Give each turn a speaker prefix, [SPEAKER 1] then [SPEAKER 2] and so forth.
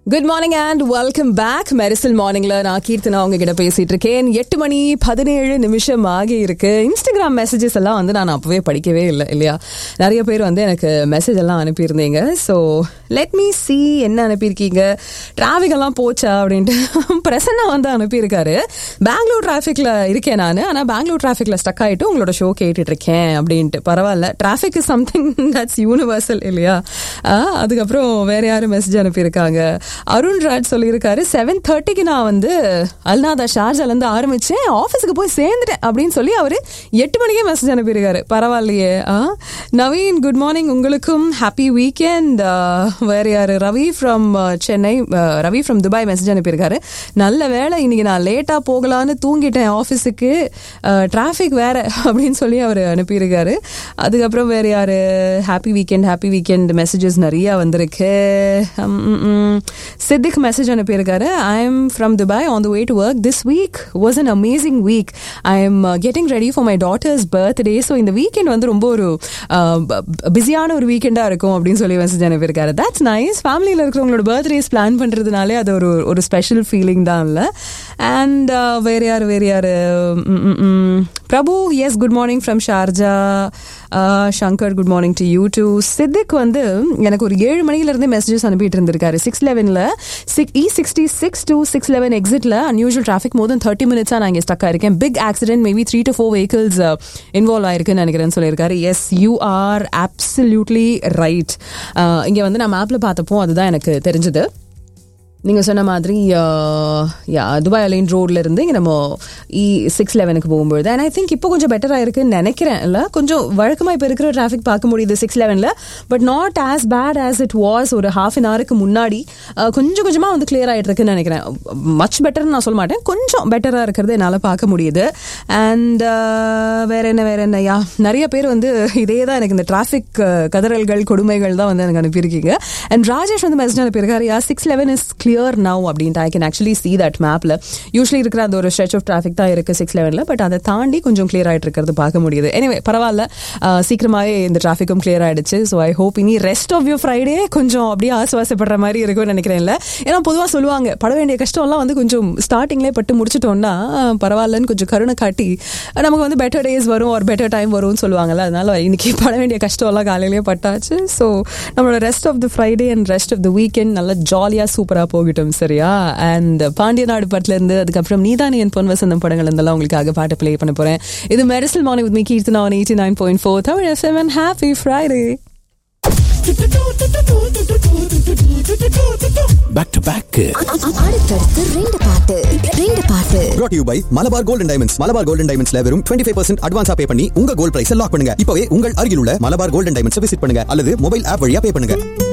[SPEAKER 1] Good morning and welcome back Mersal மார்னிங்ல நான் கீர்த்தனா உங்ககிட்ட பேசிட்டு இருக்கேன் எட்டு மணி பதினேழு நிமிஷம் ஆகி இருக்கு இன்ஸ்டாகிராம் மெசேஜஸ் எல்லாம் வந்து நான் அப்பவே படிக்கவே இல்லை இல்லையா நிறைய பேர் வந்து எனக்கு மெசேஜ் எல்லாம் அனுப்பியிருந்தீங்க ஸோ லெட் மீ சி என்ன அனுப்பியிருக்கீங்க டிராஃபிக் எல்லாம் போச்சா அப்படின்ட்டு பிரசன்னா வந்து அனுப்பியிருக்காரு பெங்களூர் டிராஃபிக்ல இருக்கேன் நான் ஆனால் பெங்களூர் டிராஃபிக்ல ஸ்டக் ஆயிட்டு உங்களோட ஷோ கேட்டுட்டு இருக்கேன் அப்படின்ட்டு பரவாயில்ல traffic is something that's universal இல்லையா ஆஹ், அதுக்கப்புறம் வேற யாரும் மெசேஜ் அனுப்பியிருக்காங்க அருண் ராஜ் சொல்லியிருக்காரு செவன் தேர்ட்டிக்கு நான் வந்து அல்நாதா ஷார்ஜால இருந்து ஆரம்பிச்சேன் ஆஃபீஸுக்கு போய் சேர்ந்துட்டேன் அப்படின்னு சொல்லி அவரு எட்டு மணிக்கே மெசேஜ் அனுப்பியிருக்காரு பரவாயில்லையே ஆ நவீன் குட் மார்னிங் உங்களுக்கும் ஹாப்பி வீக்கெண்ட் வேற யாரு ரவி ஃப்ரம் சென்னை அஹ், ரவி ஃப்ரம் துபாய் மெசேஜ் அனுப்பியிருக்காரு நல்ல வேளை இன்னைக்கு நான் லேட்டாக போகலான்னு தூங்கிட்டேன் ஆஃபீஸுக்கு டிராஃபிக் வேற அப்படின்னு சொல்லி அவர் அனுப்பியிருக்காரு அதுக்கப்புறம் வேற யாரு happy weekend happy weekend messages நிறைய வந்திருக்கு உம், உம், உம். சித்திக் மெசேஜ் அனுப்பியிருக்காரு I am from Dubai on the way to work this week was an amazing week I am getting ready for my daughter's birthday so இந்த வீக்கெண்ட் வந்து ரொம்ப ஒரு பிஸியான ஒரு வீக்கெண்டாக இருக்கும் அப்படின்னு சொல்லி மெசேஜ் அனுப்பியிருக்காரு தட்ஸ் நைஸ் ஃபேமிலியில் இருக்கிறவங்களோட பர்த்டேஸ் பிளான் பண்ணுறதுனாலே அது ஒரு ஒரு ஸ்பெஷல் ஃபீலிங் தான் இல்லை அண்ட் வேற யார் வேற யார் Prabhu S good morning from Sharjah Shankar good morning to you too Siddiq வந்து எனக்கு ஒரு ஏழு மணிலேருந்து மெசேஜஸ் அனுப்பிட்டு இருந்திருக்காரு சிக்ஸ் லெவனில் சிக் E sixty six to six eleven எக்ஸிட்டில் unusual traffic more than thirty மினிட்ஸாக நான் இங்கே ஸ்டக்காக இருக்கேன் big accident maybe three to four vehicles involve ஆயிருக்குன்னு நினைக்கிறேன்னு சொல்லியிருக்காரு yes you are absolutely right இங்கே வந்து நான் மேப்பில் பார்த்தப்போ அதுதான் எனக்கு தெரிஞ்சது நீங்கள் சொன்ன மாதிரி ஆஹ், யா துபாய் அலைன் ரோட்ல இருந்து இங்கே நம்ம இ சிக்ஸ் லெவனுக்கு போகும்பொழுது அண்ட் ஐ திங்க் இப்போ கொஞ்சம் பெட்டராக இருக்குன்னு நினைக்கிறேன் இல்லை கொஞ்சம் வழக்கமாக இப்போ இருக்கிற டிராஃபிக் பார்க்க முடியுது சிக்ஸ் லெவனில் but not as bad as it was ஒரு ஹாஃப் அன் ஹவருக்கு முன்னாடி ஆஹ், கொஞ்சம் கொஞ்சமாக வந்து கிளியர் ஆகிட்டு இருக்குன்னு நினைக்கிறேன் மச் பெட்டர்னு நான் சொல்ல மாட்டேன் கொஞ்சம் பெட்டராக இருக்கிறது என்னால் பார்க்க முடியுது அண்ட் வேற என்ன வேற என்ன யா நிறைய பேர் வந்து இதே தான் எனக்கு இந்த டிராஃபிக் கதறல்கள் கொடுமைகள் தான் வந்து எனக்கு அனுப்பியிருக்கீங்க அண்ட் ராஜேஷ் வந்து மெசேஜ் அனுப்பியிருக்காரு yeah six eleven is clear now அப்படின்ட்டு I can actually see that மேப்பில் யூஸ்வலி இருக்கிற அந்த ஒரு ஸ்ட்ரெச் ஆஃப் டிராஃபிக் தான் இருக்குது சிக்ஸ் லெவனில் பட் அதை தாண்டி கொஞ்சம் கிளியர் ஆகிட்டு இருக்கிறது பார்க்க முடியுது எனிவே பரவாயில்ல அஹ், சீக்கிரமாகவே இந்த டிராஃபிக்கும் கிளியர் ஆயிடுச்சு ஸோ ஐ ஹோப் இனி ரெஸ்ட் ஆஃப் யூ ஃப்ரைடே கொஞ்சம் அப்படியே ஆசுவாசப்படுற மாதிரி இருக்கும்னு நினைக்கிறேன் இல்லை ஏன்னா பொதுவாக சொல்லுவாங்க பட வேண்டிய கஷ்டம்லாம் வந்து கொஞ்சம் ஸ்டார்டிங்லேயே பட்டு முடிச்சிட்டோம்னா அஹ், பரவாயில்லன்னு கொஞ்சம் கருணை காட்டி அஹ், நமக்கு வந்து பெட்டர் டேஸ் வரும் ஒரு பெட்டர் டைம் வரும்னு சொல்லுவாங்கல்ல அதனால இன்னைக்கு பட வேண்டிய கஷ்டம்லாம் காலையிலேயே பட்டாச்சு ஸோ நம்மளோட rest of the Friday and rest of the weekend நல்லா ஜாலியாக சூப்பராக போகட்டும் சரியா அண்ட் பாண்டிய நாடு படத்துலேருந்து அதுக்கப்புறம் நீதானே என் பொன் வசந்தம் படங்கள் இருந்தெல்லாம் உங்களுக்காக பாட்டு ப்ளே பண்ண போகிறேன் இது Mersal morning with me Keerthana one eighty nine point four Tamil FM and happy Friday
[SPEAKER 2] back to back
[SPEAKER 3] அடுத்தடுத்து ரெண்டு பாட்டு ரெண்டு பாட்டு
[SPEAKER 4] brought to you by Malabar golden diamonds Malabar golden டைமண்ட்ஸ்ல வெறும் 25% ஃபைவ் பர்சன்ட் அட்வான்ஸா பே பண்ணி உங்க கோல்ட் பிரைஸ் லாக் பண்ணுங்க இப்பவே உங்கள் அருகில் உள்ள மலபார் கோல்டன் டைமண்ட்ஸ் விசிட் பண்ணுங்க அல்லது மொபைல் ஆப் வழியா பே பண்ணுங்க